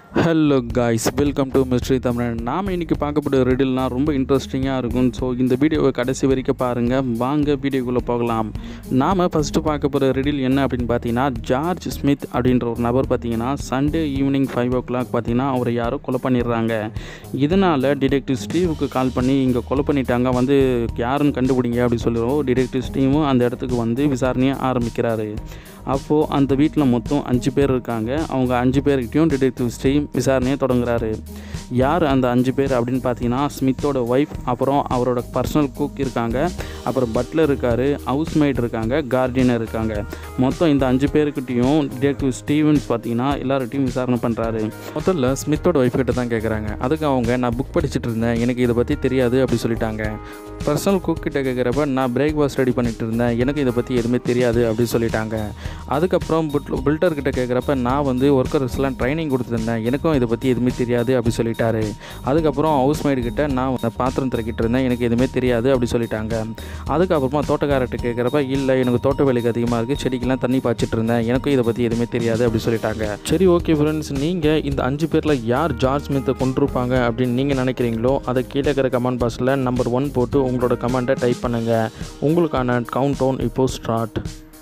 hello guys welcome to mystery Tamizhan நாம் இன்றைக்கி பார்க்கக்கூடிய ரெடில்னால் ரொம்ப இன்ட்ரெஸ்டிங்காக இருக்கும் ஸோ இந்த வீடியோவை கடைசி வரைக்கும் பாருங்கள் வாங்க வீடியோக்குள்ளே போகலாம் நாம் ஃபஸ்ட்டு பார்க்க போகிற ரெடில் என்ன அப்படின்னு பார்த்தீங்கன்னா ஜார்ஜ் ஸ்மித் அப்படின்ற ஒரு நபர் பார்த்தீங்கன்னா Sunday evening five o'clock பார்த்தீங்கன்னா அவரை யாரோ கொலை பண்ணிடுறாங்க இதனால் டிடெக்டிவ் ஸ்டீவுக்கு கால் பண்ணி இங்கே கொலை பண்ணிட்டாங்க வந்து யாருன்னு கண்டுபிடிங்க அப்படின்னு சொல்லிடுவோம் டிடெக்டிவ் ஸ்டீவும் அந்த இடத்துக்கு வந்து விசாரணையை ஆரம்பிக்கிறாரு அப்போது அந்த வீட்டில் மொத்தம் அஞ்சு பேர் இருக்காங்க அவங்க அஞ்சு பேர்கிட்டையும் டிடெக்டிவ் ஸ்டீம் விசாரணையை தொடங்குறாரு யார் அந்த அஞ்சு பேர் அப்படின்னு பார்த்தீங்கன்னா ஸ்மித்தோட ஒய்ஃப் அப்புறம் அவரோட பர்சனல் குக் இருக்காங்க அப்புறம் பட்லர் இருக்கார் ஹவுஸ்மேட் இருக்காங்க கார்டியனர் இருக்காங்க மொத்தம் இந்த அஞ்சு பேருக்கிட்டையும் டிடெக்டிவ் ஸ்டீவன்ஸ் பார்த்தீங்கன்னா எல்லார்கிட்டையும் விசாரணை பண்ணுறாரு முதல்ல ஸ்மித்தோட ஒய்ஃப் கிட்ட தான் கேட்குறாங்க அதுக்கு அவங்க நான் புக் படிச்சுட்டு இருந்தேன் எனக்கு இதை பற்றி தெரியாது அப்படி சொல்லிட்டாங்க பர்சனல் குக் கிட்ட கேட்குறப்ப நான் பிரேக்ஃபாஸ்ட் ரெடி பண்ணிட்டு இருந்தேன் எனக்கு இதை பற்றி எதுவுமே தெரியாது அப்படின்னு சொல்லிட்டாங்க அதுக்கப்புறம் புட் பில்டர் கிட்ட கேட்குறப்ப நான் வந்து ஒர்க்கர்ஸ்லாம் ட்ரைனிங் கொடுத்துருந்தேன் எனக்கும் இதை பற்றி எதுவுமே தெரியாது அப்படி சொல்லிட்டாரு அதுக்கப்புறம் ஹவுஸ்மேட் கிட்ட நான் வந்து பாத்திரம் திறக்கிட்டு இருந்தேன் எனக்கு எதுவுமே தெரியாது அப்படி சொல்லிட்டாங்க அதுக்கப்புறமா தோட்டக்காரர்கிட்ட கேட்குறப்ப இல்லை எனக்கு தோட்ட வேலைக்கு அதிகமாக இருக்குது செடிக்கெல்லாம் தண்ணி பாய்ச்சிட்டு இருந்தேன் எனக்கும் இதை பற்றி எதுவுமே தெரியாது அப்படி சொல்லிட்டாங்க சரி ஓகே ஃப்ரெண்ட்ஸ் நீங்கள் இந்த அஞ்சு பேரில் யார் ஜார்ஜ் ஸ்மித்தை கொண்டிருப்பாங்க அப்படின்னு நீங்கள் நினைக்கிறீங்களோ அதை கீழே இருக்கிற கமெண்ட் பாக்ஸில் நம்பர் ஒன் போட்டு உங்களோட கமெண்ட்டை டைப் பண்ணுங்கள் உங்களுக்கான கவுண்ட் டவுன் இப்போது ஸ்டார்ட்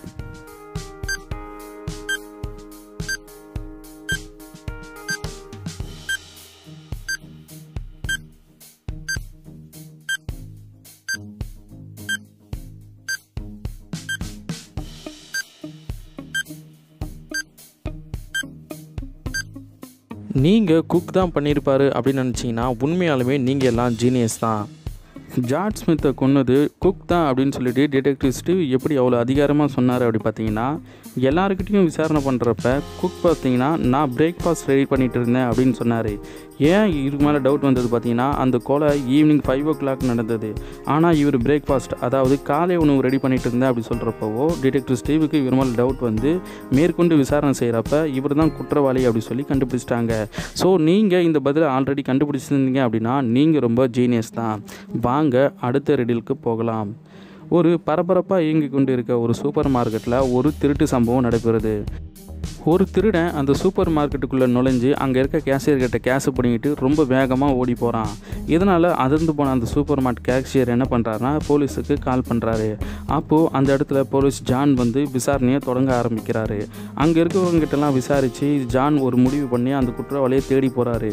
நீங்கள் குக் தான் பண்ணியிருப்பாரு அப்படின்னு நினச்சிங்கன்னா உண்மையாலுமே நீங்கள் எல்லாம் ஜீனியஸ் தான் ஜார்ஜ் ஸ்மித்தை கொன்னது குக் தான் அப்படின்னு சொல்லிட்டு டிடெக்டிவ் ஸ்டீவ் எப்படி அவ்வளோ அதிகாரமாக சொன்னார் அப்படி பார்த்தீங்கன்னா எல்லாருக்கிட்டையும் விசாரணை பண்ணுறப்ப குக் பார்த்தீங்கன்னா நான் பிரேக்ஃபாஸ்ட் ரெடி பண்ணிட்டு இருந்தேன் அப்படின்னு சொன்னார் ஏன் இதுக்கு மேலே டவுட் வந்தது பார்த்தீங்கன்னா அந்த கொலை ஈவினிங் ஃபைவ் ஓ கிளாக் நடந்தது ஆனால் இவர் பிரேக்ஃபாஸ்ட் அதாவது காலை உணவு ரெடி பண்ணிட்டு இருந்தேன் அப்படி சொல்கிறப்பவோ டிடெக்டிவ் ஸ்டீவுக்கு இவர் மேலே டவுட் வந்து மேற்கொண்டு விசாரணை செய்கிறப்ப இவர் தான் குற்றவாளி அப்படி சொல்லி கண்டுபிடிச்சிட்டாங்க ஸோ நீங்கள் இந்த பதிலை ஆல்ரெடி கண்டுபிடிச்சிருந்தீங்க அப்படின்னா நீங்கள் ரொம்ப ஜீனியஸ் தான் வாங்க அடுத்த ரெடிலுக்கு போகலாம் ஒரு பரபரப்பாக இயங்கி கொண்டு இருக்க ஒரு சூப்பர் மார்க்கெட்டில் ஒரு திருட்டு சம்பவம் நடைபெறுது ஒரு திருடன் அந்த சூப்பர் மார்க்கெட்டுக்குள்ளே நுழைஞ்சு அங்கே இருக்க கேஷியர்கிட்ட கேஷை பிடிங்கிட்டு ரொம்ப வேகமாக ஓடி போகிறான் இதனால் அதிர்ந்து போன அந்த சூப்பர் மார்க்கெட் கேஷியர் என்ன பண்ணுறாருனா போலீஸுக்கு கால் பண்ணுறாரு அப்போது அந்த இடத்துல போலீஸ் ஜான் வந்து விசாரணையை தொடங்க ஆரம்பிக்கிறாரு அங்கே இருக்கிறவங்ககிட்டலாம் விசாரித்து ஜான் ஒரு முடிவு பண்ணி அந்த குற்றவாளியை தேடி போகிறாரு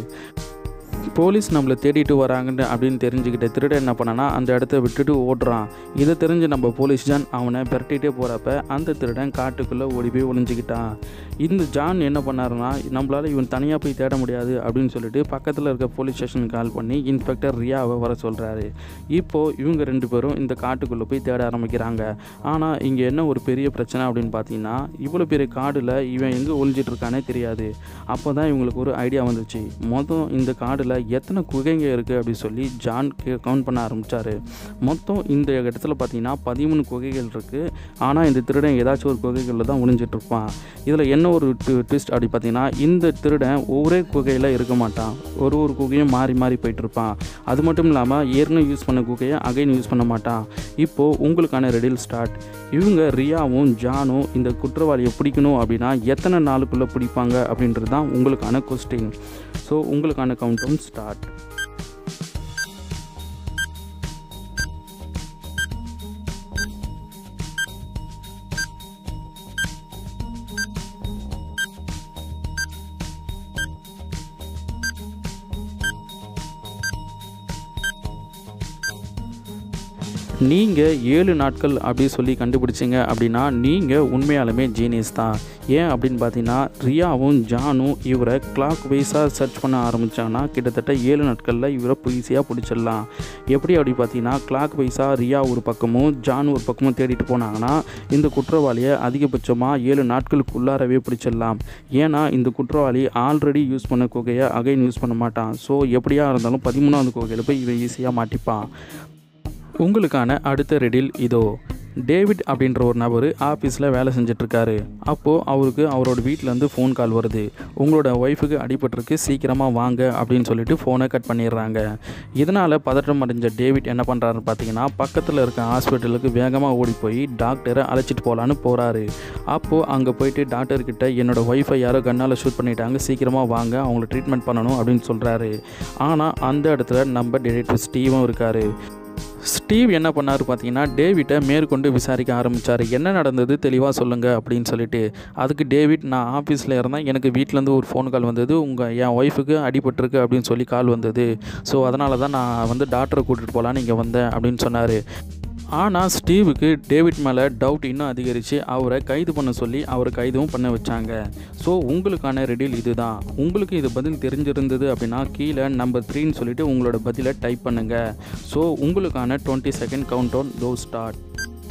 போலீஸ் நம்மளை தேடிட்டு வராங்கன்னு அப்படின்னு தெரிஞ்சுக்கிட்ட திருடன் என்ன பண்ணனா அந்த இடத்த விட்டுட்டு ஓடுறான் இதை தெரிஞ்சு நம்ம போலீஸ் ஜான் அவனை விரட்டிகிட்டே போகிறப்ப அந்த திருடன் காட்டுக்குள்ளே ஓடி போய் ஒளிஞ்சிக்கிட்டான் இந்த ஜான் என்ன பண்ணாருன்னா நம்மளால் இவன் தனியாக போய் தேட முடியாது அப்படின்னு சொல்லிட்டு பக்கத்தில் இருக்க போலீஸ் ஸ்டேஷனுக்கு கால் பண்ணி இன்ஸ்பெக்டர் ரியாவை வர சொல்கிறாரு இப்போது இவங்க ரெண்டு பேரும் இந்த காட்டுக்குள்ளே போய் தேட ஆரம்பிக்கிறாங்க ஆனால் இங்கே என்ன ஒரு பெரிய பிரச்சனை அப்படின்னு பார்த்தீங்கன்னா இவ்வளோ பெரிய காடில் இவன் எங்கே ஒளிஞ்சிட்டு இருக்கானே தெரியாது அப்போ தான் இவங்களுக்கு ஒரு ஐடியா வந்துச்சு மொத்தம் இந்த காடில் எத்தனை குகைங்க இருக்குது அப்படின்னு சொல்லி ஜான் கவுண்ட் பண்ண ஆரம்பித்தார் மொத்தம் இந்த இடத்துல பார்த்தீங்கன்னா பதிமூணு குகைகள் இருக்குது ஆனால் இந்த திருடன் ஏதாச்சும் ஒரு குகைகளில் தான் ஒளிஞ்சிட்டு இருப்பான் இதில் என்ன ஒரு ட்விஸ்ட் அப்படி பார்த்தீங்கன்னா இந்த திருடன் ஒரே குகையில் இருக்க மாட்டான் ஒரு ஒரு குகையும் மாறி மாறி போயிட்டு இருப்பான் அது மட்டும் இல்லாமல் ஏற்கனவே யூஸ் பண்ண குகையை அகைன் யூஸ் பண்ண மாட்டான் இப்போது உங்களுக்கான ரெடில் ஸ்டார்ட் இவங்க ரியாவும் ஜானும் இந்த குற்றவாளியை பிடிக்கணும் அப்படின்னா எத்தனை நாளுக்குள்ளே பிடிப்பாங்க அப்படின்றது தான் உங்களுக்கான கொஸ்டின் ஸோ உங்களுக்கான கவுண்டும் ஸ்டார்ட் நீங்கள் ஏழு நாட்கள் அப்படி சொல்லி கண்டுபிடிச்சிங்க அப்படின்னா நீங்கள் உண்மையாலுமே ஜீனியஸ் தான் ஏன் அப்படின்னு பார்த்தீங்கன்னா ரியாவும் ஜானும் இவரை கிளாக் வைஸாக சர்ச் பண்ண ஆரம்பித்தாங்கன்னா கிட்டத்தட்ட ஏழு நாட்களில் இவரை ஈஸியாக பிடிச்சிடலாம் எப்படி அப்படி பார்த்தீங்கன்னா கிளாக் வைஸாக ரியா ஒரு பக்கமும் ஜான் ஒரு பக்கமும் தேடிட்டு போனாங்கன்னா இந்த குற்றவாளியை அதிகபட்சமாக ஏழு நாட்களுக்குள்ளாரவே பிடிச்சிடலாம் ஏன்னா இந்த குற்றவாளி ஆல்ரெடி யூஸ் பண்ண குகையை அகைன் யூஸ் பண்ண மாட்டான் ஸோ எப்படியா இருந்தாலும் பதிமூணாவது குகையில் போய் இவன் ஈஸியாக மாட்டிப்பான் உங்களுக்கான அடுத்த ரெடில் இதோ டேவிட் அப்படின்ற ஒரு நபர் ஆஃபீஸில் வேலை செஞ்சிட்ருக்காரு அப்போது அவருக்கு அவரோட வீட்டிலேருந்து ஃபோன் கால் வருது உங்களோட ஒய்ஃபுக்கு அடிபட்டிருக்கு சீக்கிரமாக வாங்க அப்படின்னு சொல்லிட்டு ஃபோனை கட் பண்ணிடுறாங்க இதனால் பதற்றம் அடைஞ்ச டேவிட் என்ன பண்ணுறாருன்னு பார்த்தீங்கன்னா பக்கத்தில் இருக்க ஹாஸ்பிட்டலுக்கு வேகமாக ஓடி போய் டாக்டரை அழைச்சிட்டு போகலான்னு போகிறாரு அப்போது அங்கே போயிட்டு டாக்டர்கிட்ட என்னோடய ஒய்ஃபை யாரோ கண்ணால் ஷூட் பண்ணிட்டாங்க சீக்கிரமாக வாங்க அவங்கள ட்ரீட்மெண்ட் பண்ணணும் அப்படின்னு சொல்கிறாரு ஆனால் அந்த இடத்துல நம்ம டிடெக்டிவ் ஸ்டீவும் இருக்கார் ஸ்டீவ் என்ன பண்ணார் பார்த்தீங்கன்னா டேவிட்டை மேற்கொண்டு விசாரிக்க ஆரம்பித்தார் என்ன நடந்தது தெளிவாக சொல்லுங்கள் அப்படின்னு சொல்லிட்டு அதுக்கு டேவிட் நான் ஆஃபீஸில் இருந்தேன் எனக்கு வீட்டிலேருந்து ஒரு ஃபோன் கால் வந்தது உங்கள் என் ஒய்ஃபுக்கு அடிபட்டிருக்கு அப்படின்னு சொல்லி கால் வந்தது ஸோ அதனால தான் நான் வந்து டாக்டரை கூட்டிகிட்டு போகலான்னு இங்கே வந்தேன் அப்படின்னு சொன்னார் ஆனால் ஸ்டீவுக்கு டேவிட் மேலே டவுட் இன்னும் அதிகரித்து அவரை கைது பண்ண சொல்லி அவரை கைதும் பண்ண வச்சாங்க ஸோ உங்களுக்கான ரெடில் இதுதான் உங்களுக்கு இது பதில் தெரிஞ்சிருந்தது அப்படின்னா கீழே நம்பர் த்ரீன்னு சொல்லிட்டு உங்களோட பதிலை டைப் பண்ணுங்கள் ஸோ உங்களுக்கான டுவெண்ட்டி செகண்ட் கவுண்ட் டவுன் தோ ஸ்டார்ட்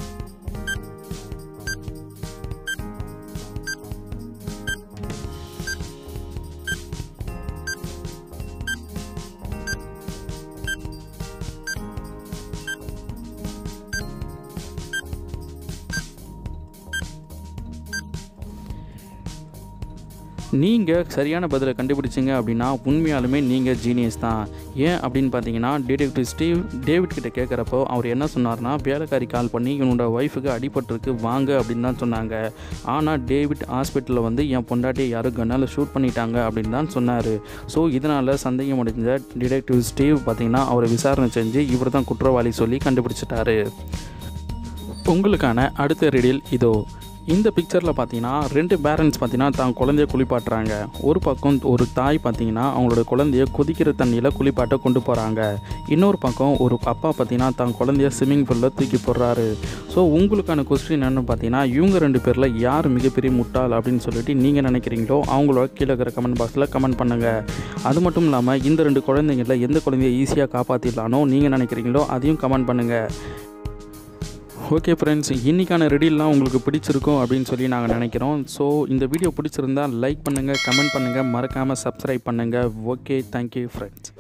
நீங்கள் சரியான பதிலை கண்டுபிடிச்சிங்க அப்படின்னா உண்மையாலுமே நீங்கள் ஜீனியஸ் தான் ஏன் அப்படின்னு பார்த்தீங்கன்னா டிடெக்டிவ் ஸ்டீவ் டேவிட் கிட்ட கேட்குறப்போ அவர் என்ன சொன்னார்னா வேலைக்காரி கால் பண்ணி இவனோட ஒய்ஃபுக்கு அடிபட்டிருக்கு வாங்க அப்படின்னு தான் சொன்னாங்க ஆனால் டேவிட் ஹாஸ்பிட்டலில் வந்து என் பொண்டாட்டியை யாரும் கண்ணால் ஷூட் பண்ணிட்டாங்க அப்படின்னு தான் சொன்னார் ஸோ இதனால் சந்தேகம் அடைஞ்ச டிடெக்டிவ் ஸ்டீவ் பார்த்தீங்கன்னா அவரை விசாரணை செஞ்சு இவர் தான் குற்றவாளி சொல்லி கண்டுபிடிச்சிட்டாரு உங்களுக்கான அடுத்த ரெடில் இதோ இந்த பிக்சரில் பார்த்தீங்கன்னா ரெண்டு பேரண்ட்ஸ் பார்த்தீங்கன்னா தான் குழந்தைய குளிப்பாட்டுறாங்க ஒரு பக்கம் ஒரு தாய் பார்த்தீங்கன்னா அவங்களோட குழந்தைய கொதிக்கிற தண்ணியில் குளிப்பாட்ட கொண்டு போகிறாங்க இன்னொரு பக்கம் ஒரு அப்பா பார்த்தீங்கன்னா தான் குழந்தைய ஸ்விம்மிங் பூலில் தூக்கி போடுறாரு ஸோ உங்களுக்கான கொஸ்டின் என்னென்னு பார்த்தீங்கன்னா இவங்க ரெண்டு பேரில் யார் மிகப்பெரிய முட்டாள் அப்படின்னு சொல்லிட்டு நீங்கள் நினைக்கிறீங்களோ அவங்களோட கீழே இருக்கிற கமெண்ட் பாக்ஸில் கமெண்ட் பண்ணுங்கள் அது மட்டும் இல்லாமல் இந்த ரெண்டு குழந்தைங்களில் எந்த குழந்தைய ஈஸியாக காப்பாற்றிடலானோ நீங்கள் நினைக்கிறீங்களோ அதையும் கமெண்ட் பண்ணுங்கள் ஓகே ஃப்ரெண்ட்ஸ் இன்றைக்கான ரெடிலாம் உங்களுக்கு பிடிச்சிருக்கும் அப்படின்னு சொல்லி நாங்கள் நினைக்கிறோம் ஸோ இந்த வீடியோ பிடிச்சிருந்தா லைக் பண்ணுங்கள் கமெண்ட் பண்ணுங்கள் மறக்காமல் சப்ஸ்கிரைப் பண்ணுங்கள் ஓகே தேங்க்யூ ஃப்ரெண்ட்ஸ்